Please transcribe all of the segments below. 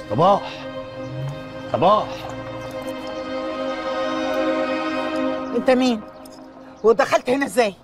صباح صباح انت مين ودخلت هنا ازاي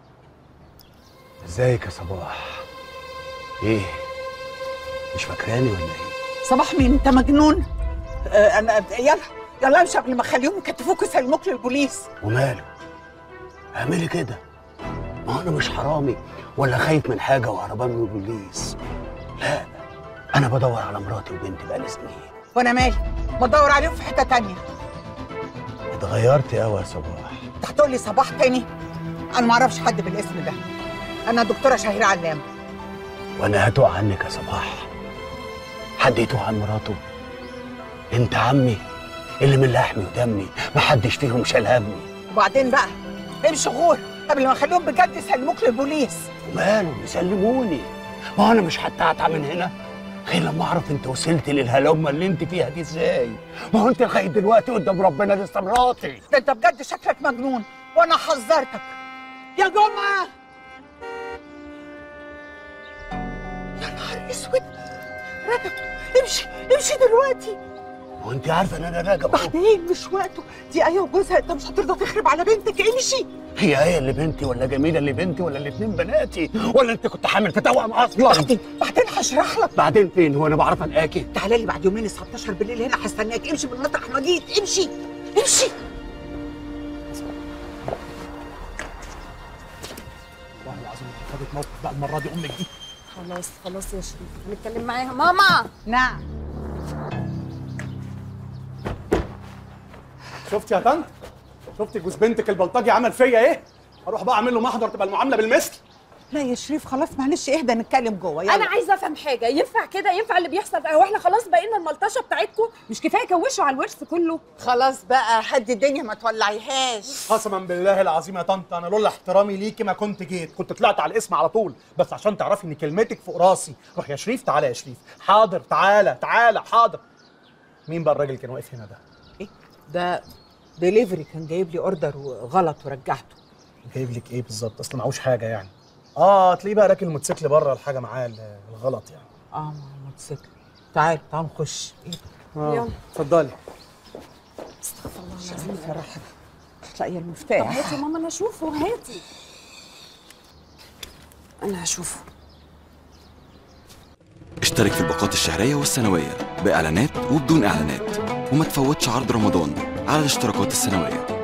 ازيك يا صباح ايه مش فاكراني ولا ايه صباح مين انت مجنون آه انا يلا يلا امشي قبل ما اخليهم يكتفوك ويسلموك للبوليس وماله اعملي كده ما هو انا مش حرامي ولا خايف من حاجه وهربان من البوليس لا انا بدور على مراتي وبنتي بقالي سنين وانا مالي بدور عليهم في حته تانية اتغيرتي قوي يا صباح انت هتقول لي صباح تاني انا ما اعرفش حد بالاسم ده انا دكتوره شهيره علام وانا هتوه عنك يا صباح حد يتوه عن مراته انت عمي اللي من لحمي ودمي محدش فيهم شال همي وبعدين بقى امشي غور قبل ما اخليهم بجد يسلموك للبوليس وماله يسلموني ما هو انا مش هتعتع من هنا غير لما اعرف انت وصلت للهلومه اللي انت فيها دي ازاي ما هو انت لغايه دلوقتي قدام ربنا لسه مراتي ده انت بجد شكلك مجنون وانا حذرتك يا جمعه يا نهار اسود رجب امشي امشي دلوقتي هو انت عارفه ان انا راجع أهو. بعدين مش وقته دي ايه وجوزها انت مش هترضى تخرب على بنتك امشي هي ايه اللي بنتي ولا جميله اللي بنتي ولا الاتنين بناتي ولا انت كنت حامل في توأم اصلا بعدين بعدين هشرح لك بعدين فين هو انا بعرف انقاكي تعالى لي بعد يومين الساعه 12 بالليل هنا هستناك امشي من مطرح ما جيت امشي امشي والله العظيم خدت موقف بقى المره دي امك دي خلاص خلاص يا شريف هنتكلم معاها ماما نعم شفتي يا طنط شفتي جوز بنتك البلطجي عمل فيا ايه اروح بقى اعمل له محضر تبقى المعامله بالمثل لا يا شريف خلاص معلش اهدى نتكلم جوه يلا انا عايزه افهم حاجه ينفع كده ينفع اللي بيحصل ده هو احنا خلاص بقينا الملطشه بتاعتكم مش كفايه كوشوا على الورث كله خلاص بقى هدي الدنيا ما تولعيهاش قسما بالله العظيم يا طنط انا لولا احترامي ليكي ما كنت جيت كنت طلعت على الاسم على طول بس عشان تعرفي ان كلمتك فوق راسي روح يا شريف تعالى يا شريف حاضر تعالى تعالى حاضر مين بقى الراجل اللي كان واقف هنا ده ايه ده ديليفري كان جايب لي اوردر وغلط ورجعته جايب لك ايه بالظبط اصل معهوش حاجه يعني اه تلاقيه بقى راكن الموتوسيكل بره الحاجه معاه ال- الغلط يعني اه مع الموتوسيكل تعال تعال نخش ايه ده آه. يلا. اتفضلي استغفر الله العظيم شريف يا رحمة هتلاقي طب المفتاح هاتي يا ماما انا اشوفه هاتي انا هشوفه اشترك في الباقات الشهرية والسنوية بإعلانات وبدون إعلانات وما تفوتش عرض رمضان على الاشتراكات السنوية